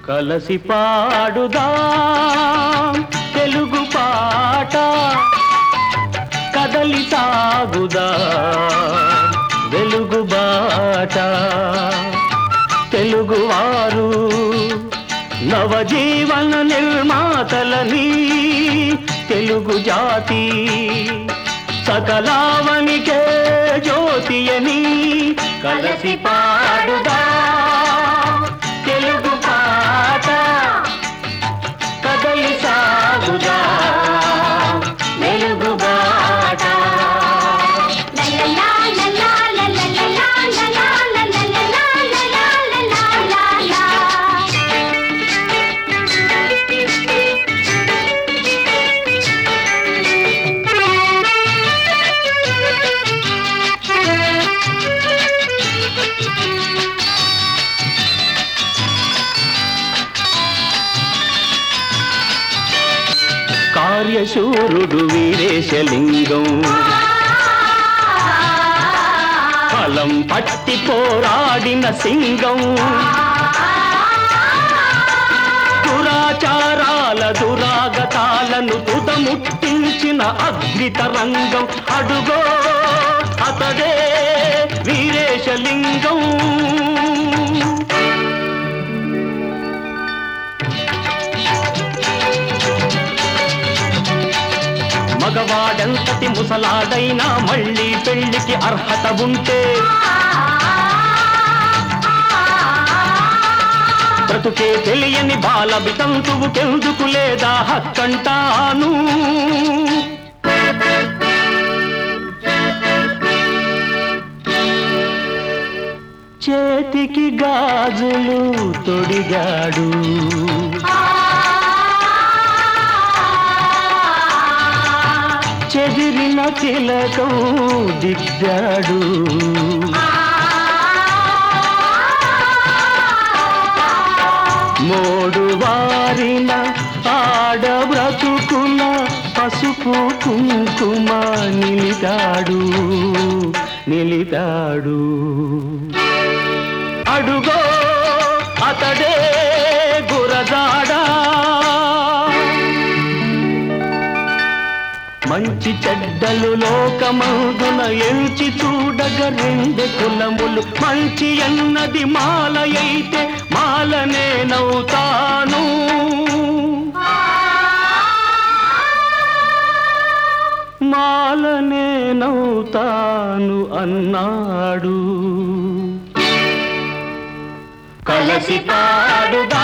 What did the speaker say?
కలసి పాడుదాం తెలుగు పాట కదలి సాగుదా వెలుగు బాట తెలుగువారు నవజీవన నిర్మాతలని తెలుగు జాతి సకలావనికే జ్యోతియని కలసి పాడుదా తెలుగు పాట కదలి సాగుదా వెలుగు బాట కార్యశూరుడు వీరేశలింగం ఫలం పట్టి పోరాడిన సింగం దురాచారాల దురాగతాలను తుదముట్టించిన అగ్నితరంగం అడుగో అతడే వీరేశలింగం మగవాడెంతటి ముసలాడైనా మళ్ళీ పెళ్లికి అర్హత ఉంటే బ్రతుకే తెలియని బాల వితంతువుకెందుకు లేదా హక్కంటాను చేతికి గాజులు తొడిగాడు చెదిరిన తిలకం దిద్దాడు మోడు వారిన ఆడ బ్రతుకున పసుపు కుంకుమ నిలిదాడు నిలిదాడు అడుగో అతడే గురజాడా మంచి చెడ్డలు లోకమందున ఎంచి చూడగ రెండు కులములు మంచి అన్నది మాల అయితే మాలనే నవ్వుతాను మాలనే నవ్వుతాను అన్నాడు కలసి పాడుదా